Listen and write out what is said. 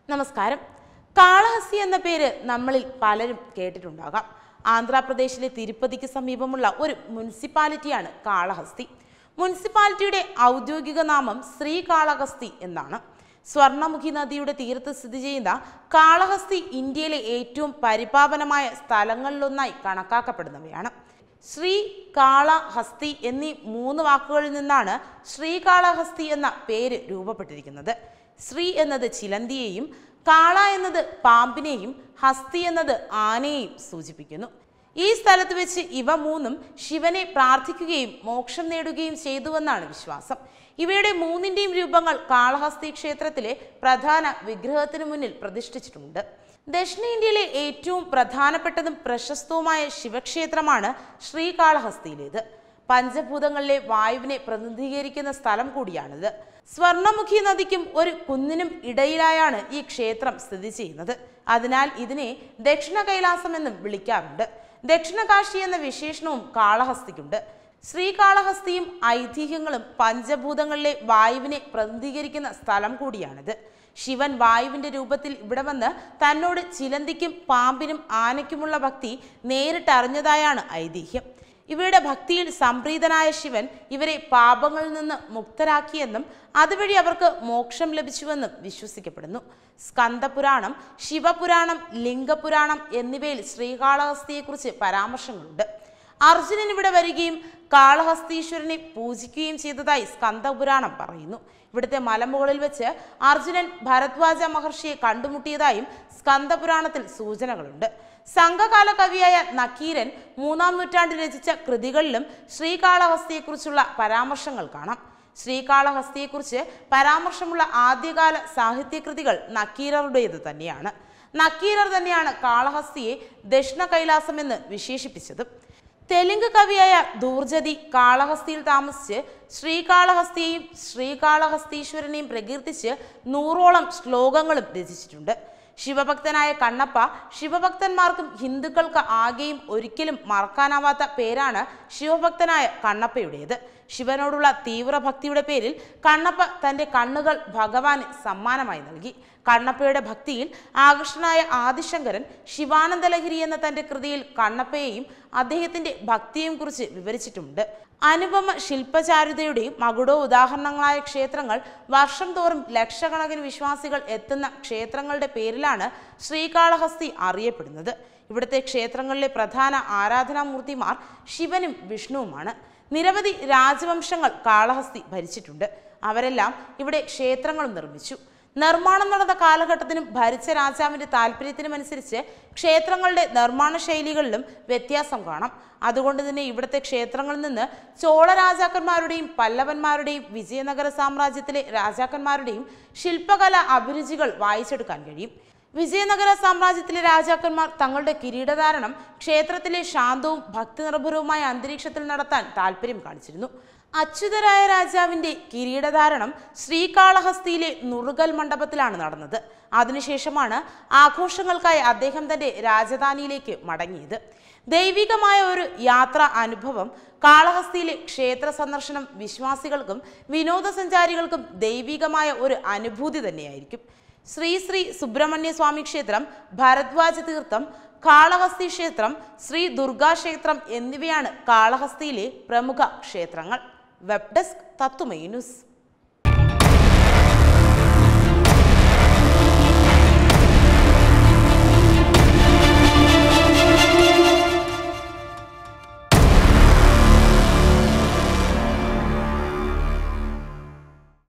നമസ്കാരം കാളഹസ്തി എന്ന പേര് നമ്മളിൽ പലരും കേട്ടിട്ടുണ്ടാകാം ആന്ധ്രാപ്രദേശിലെ തിരുപ്പതിക്ക് സമീപമുള്ള ഒരു മുനിസിപ്പാലിറ്റിയാണ് കാളഹസ്തി മുനിസിപ്പാലിറ്റിയുടെ ഔദ്യോഗിക നാമം ശ്രീകാളഹസ്തി എന്നാണ് സ്വർണമുഖി നദിയുടെ തീരത്ത് സ്ഥിതി ചെയ്യുന്ന കാളഹസ്തി ഇന്ത്യയിലെ ഏറ്റവും പരിപാവനമായ സ്ഥലങ്ങളിലൊന്നായി കണക്കാക്കപ്പെടുന്നവയാണ് ശ്രീ കാളഹസ്തി എന്നീ മൂന്ന് വാക്കുകളിൽ നിന്നാണ് ശ്രീകാളഹസ്തി എന്ന പേര് രൂപപ്പെട്ടിരിക്കുന്നത് ശ്രീ എന്നത് ചിലന്തിയെയും കാള എന്നത് പാമ്പിനെയും ഹസ്തി എന്നത് ആനയെയും സൂചിപ്പിക്കുന്നു ഈ സ്ഥലത്ത് വെച്ച് ഇവ മൂന്നും ശിവനെ പ്രാർത്ഥിക്കുകയും മോക്ഷം നേടുകയും ചെയ്തുവെന്നാണ് വിശ്വാസം ഇവയുടെ മൂന്നിന്റെയും രൂപങ്ങൾ കാളഹസ്തി ക്ഷേത്രത്തിലെ പ്രധാന വിഗ്രഹത്തിന് മുന്നിൽ പ്രതിഷ്ഠിച്ചിട്ടുണ്ട് ദക്ഷിണേന്ത്യയിലെ ഏറ്റവും പ്രധാനപ്പെട്ടതും പ്രശസ്തവുമായ ശിവക്ഷേത്രമാണ് ശ്രീകാളഹസ്തിയിലേത് പഞ്ചഭൂതങ്ങളിലെ വായുവിനെ പ്രതിനിധീകരിക്കുന്ന സ്ഥലം കൂടിയാണിത് സ്വർണമുഖി നദിക്കും ഒരു കുന്നിനും ഇടയിലായാണ് ഈ ക്ഷേത്രം സ്ഥിതി ചെയ്യുന്നത് അതിനാൽ ഇതിനെ ദക്ഷിണ കൈലാസം എന്നും വിളിക്കാറുണ്ട് ദക്ഷിണ കാശി എന്ന വിശേഷണവും കാളഹസ്തിക്കുണ്ട് ശ്രീകാളഹസ്തിയും ഐതിഹ്യങ്ങളും പഞ്ചഭൂതങ്ങളിലെ വായുവിനെ പ്രതിനിധീകരിക്കുന്ന സ്ഥലം കൂടിയാണിത് ശിവൻ വായുവിന്റെ രൂപത്തിൽ ഇവിടെ വന്ന് തന്നോട് ചിലന്തിക്കും പാമ്പിനും ആനയ്ക്കുമുള്ള ഭക്തി നേരിട്ടറിഞ്ഞതായാണ് ഐതിഹ്യം ഇവയുടെ ഭക്തിയിൽ സംപ്രീതനായ ശിവൻ ഇവരെ പാപങ്ങളിൽ നിന്ന് മുക്തരാക്കിയെന്നും അതുവഴി അവർക്ക് മോക്ഷം ലഭിച്ചുവെന്നും വിശ്വസിക്കപ്പെടുന്നു സ്കന്ദപുരാണം ശിവപുരാണം ലിംഗപുരാണം എന്നിവയിൽ ശ്രീകാളഹസ്തിയെക്കുറിച്ച് പരാമർശങ്ങളുണ്ട് അർജുനൻ ഇവിടെ വരികയും കാളഹസ്തീശ്വരനെ പൂജിക്കുകയും ചെയ്തതായി സ്കന്ദപുരാണം പറയുന്നു ഇവിടുത്തെ മലമുകളിൽ വെച്ച് അർജുനൻ ഭരദ്വാജ മഹർഷിയെ കണ്ടുമുട്ടിയതായും സ്കന്ദപുരാണത്തിൽ സൂചനകളുണ്ട് സംഘകാല കവിയായ നക്കീരൻ മൂന്നാം നൂറ്റാണ്ടിൽ രചിച്ച കൃതികളിലും ശ്രീകാളഹസ്തിയെക്കുറിച്ചുള്ള പരാമർശങ്ങൾ കാണാം ശ്രീകാളഹസ്തിയെക്കുറിച്ച് പരാമർശമുള്ള ആദ്യകാല സാഹിത്യകൃതികൾ നക്കീരറുടേത് തന്നെയാണ് നക്കീരർ തന്നെയാണ് കാളഹസ്തിയെ ദക്ഷിണ കൈലാസം എന്ന് വിശേഷിപ്പിച്ചത് തെലുങ്ക് കവിയായ ദൂർജതി കാളഹസ്തിയിൽ താമസിച്ച് ശ്രീകാളഹസ്തിയെയും ശ്രീകാളഹസ്തീശ്വരനെയും പ്രകീർത്തിച്ച് നൂറോളം ശ്ലോകങ്ങളും രചിച്ചിട്ടുണ്ട് ശിവഭക്തനായ കണ്ണപ്പ ശിവഭക്തന്മാർക്കും ഹിന്ദുക്കൾക്ക് ആകെയും ഒരിക്കലും മറക്കാനാവാത്ത പേരാണ് ശിവഭക്തനായ കണ്ണപ്പയുടേത് ശിവനോടുള്ള തീവ്ര ഭക്തിയുടെ പേരിൽ കണ്ണപ്പ തൻ്റെ കണ്ണുകൾ ഭഗവാന് സമ്മാനമായി നൽകി കണ്ണപ്പയുടെ ഭക്തിയിൽ ആകൃഷ്ടനായ ആദിശങ്കരൻ ശിവാനന്ദലഹരി എന്ന തൻ്റെ കൃതിയിൽ കണ്ണപ്പയെയും അദ്ദേഹത്തിൻ്റെ ഭക്തിയെയും കുറിച്ച് വിവരിച്ചിട്ടുണ്ട് അനുപമ ശില്പചാരുതയുടെയും മകുടോ ഉദാഹരണങ്ങളായ ക്ഷേത്രങ്ങൾ വർഷം തോറും ലക്ഷക്കണക്കിന് വിശ്വാസികൾ എത്തുന്ന ക്ഷേത്രങ്ങളുടെ പേരിലാണ് ശ്രീകാളഹസ്തി അറിയപ്പെടുന്നത് ഇവിടുത്തെ ക്ഷേത്രങ്ങളിലെ പ്രധാന ആരാധനാമൂർത്തിമാർ ശിവനും വിഷ്ണുവുമാണ് നിരവധി രാജവംശങ്ങൾ കാളഹസ്തി ഭരിച്ചിട്ടുണ്ട് അവരെല്ലാം ഇവിടെ ക്ഷേത്രങ്ങൾ നിർമ്മിച്ചു നിർമ്മാണം നടന്ന കാലഘട്ടത്തിനും ഭരിച്ച രാജാവിന്റെ താല്പര്യത്തിനുമനുസരിച്ച് ക്ഷേത്രങ്ങളുടെ നിർമ്മാണ ശൈലികളിലും വ്യത്യാസം കാണാം അതുകൊണ്ട് തന്നെ ഇവിടുത്തെ ക്ഷേത്രങ്ങളിൽ നിന്ന് ചോള രാജാക്കന്മാരുടെയും പല്ലവന്മാരുടെയും വിജയനഗര സാമ്രാജ്യത്തിലെ രാജാക്കന്മാരുടെയും ശില്പകല അഭിരുചികൾ വായിച്ചെടുക്കാൻ കഴിയും വിജയനഗര സാമ്രാജ്യത്തിലെ രാജാക്കന്മാർ തങ്ങളുടെ കിരീടധാരണം ക്ഷേത്രത്തിലെ ശാന്തവും ഭക്തിനിർഭരവുമായ അന്തരീക്ഷത്തിൽ നടത്താൻ താല്പര്യം കാണിച്ചിരുന്നു അച്യുതരായ രാജാവിന്റെ കിരീടധാരണം ശ്രീകാളഹസ്തിയിലെ നുറുകൽ മണ്ഡപത്തിലാണ് നടന്നത് അതിനുശേഷമാണ് ആഘോഷങ്ങൾക്കായി അദ്ദേഹം തന്റെ രാജധാനിയിലേക്ക് മടങ്ങിയത് ദൈവികമായ ഒരു യാത്രാ അനുഭവം കാളഹസ്തിയിലെ ക്ഷേത്ര സന്ദർശനം വിശ്വാസികൾക്കും വിനോദസഞ്ചാരികൾക്കും ദൈവികമായ ഒരു അനുഭൂതി തന്നെയായിരിക്കും ശ്രീ ശ്രീ സുബ്രഹ്മണ്യ സ്വാമി ക്ഷേത്രം ഭരദ്വാജ തീർത്ഥം കാളഹസ്തി ക്ഷേത്രം ശ്രീ ദുർഗാ ക്ഷേത്രം എന്നിവയാണ് കാളഹസ്തിയിലെ പ്രമുഖ ക്ഷേത്രങ്ങൾ വെബ് ഡെസ്ക് തത്തുമൈ ന്യൂസ്